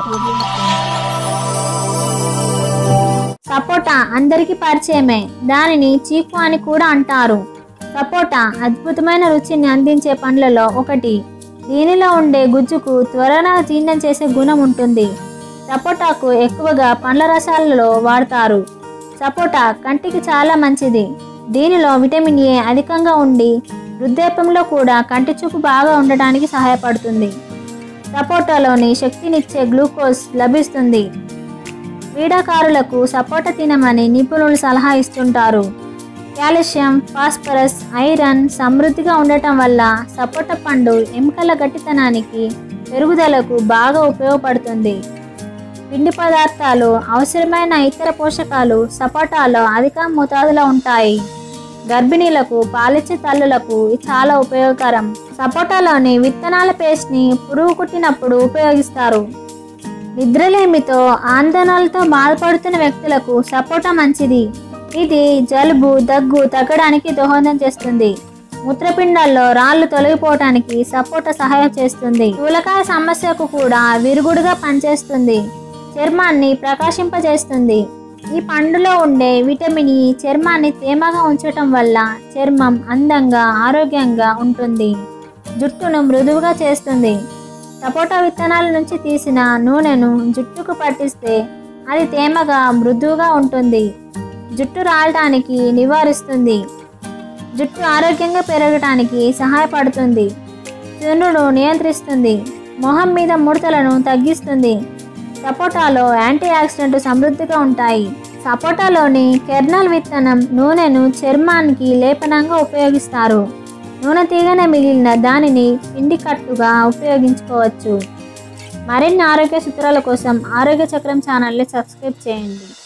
సపోటా అందరికీ పరిచయమే దానిని చీకు అని కూడా అంటారు సపోటా అద్భుతమైన రుచిని అందించే పండ్లలో ఒకటి దీనిలో ఉండే గుజ్జుకు త్వరగా జీర్ణం చేసే గుణం ఉంటుంది సపోటాకు ఎక్కువగా పండ్ల రసాలలో వాడతారు సపోటా కంటికి చాలా మంచిది దీనిలో విటమిన్ ఏ అధికంగా ఉండి వృద్ధాప్యంలో కూడా కంటి చూపు బాగా ఉండడానికి సహాయపడుతుంది సపోటాలోని శక్తినిచ్చే గ్లూకోజ్ లభిస్తుంది క్రీడాకారులకు సపోటా తినమని నిపుణులు సలహా ఇస్తుంటారు కాల్షియం ఫాస్ఫరస్ ఐరన్ సమృద్ధిగా ఉండటం వల్ల సపోటా పండు ఎముకల గట్టితనానికి పెరుగుదలకు బాగా ఉపయోగపడుతుంది పిండి పదార్థాలు అవసరమైన ఇతర పోషకాలు సపోటాలో అధిక మోతాదులో ఉంటాయి గర్భిణీలకు పాలిచ్చే తల్లులకు ఇది చాలా ఉపయోగకరం సపోటాలోని విత్తనాల పేస్ట్ని పురుగు కుట్టినప్పుడు ఉపయోగిస్తారు నిద్రలేమితో ఆందోళనలతో బాధపడుతున్న వ్యక్తులకు సపోటా మంచిది ఇది జలుబు దగ్గు తగ్గడానికి దోహదం చేస్తుంది మూత్రపిండాల్లో రాళ్ళు తొలగిపోవటానికి సపోటా సహాయం చేస్తుంది స్థూలకాయ సమస్యకు కూడా విరుగుడుగా పనిచేస్తుంది చర్మాన్ని ప్రకాశింపజేస్తుంది ఈ పండులో ఉండే విటమిన్ ఈ చర్మాన్ని తేమగా ఉంచటం వల్ల చర్మం అందంగా ఆరోగ్యంగా ఉంటుంది జుట్టును మృదువుగా చేస్తుంది సపోటా విత్తనాల నుంచి తీసిన నూనెను జుట్టుకు పట్టిస్తే అది తేమగా మృదువుగా ఉంటుంది జుట్టు రాలటానికి నివారిస్తుంది జుట్టు ఆరోగ్యంగా పెరగటానికి సహాయపడుతుంది చున్నును నియంత్రిస్తుంది మొహం మీద ముడతలను తగ్గిస్తుంది సపోటాలో యాంటీ ఆక్సిడెంట్ సమృద్ధిగా ఉంటాయి సపోటాలోని కెర్నల్ విత్తనం నూనెను చర్మానికి లేపనంగా ఉపయోగిస్తారు నూనె తీగన మిగిలిన దానిని పిండి కట్టుగా ఉపయోగించుకోవచ్చు మరిన్ని ఆరోగ్య సూత్రాల కోసం ఆరోగ్య చక్రం ఛానల్ని సబ్స్క్రైబ్ చేయండి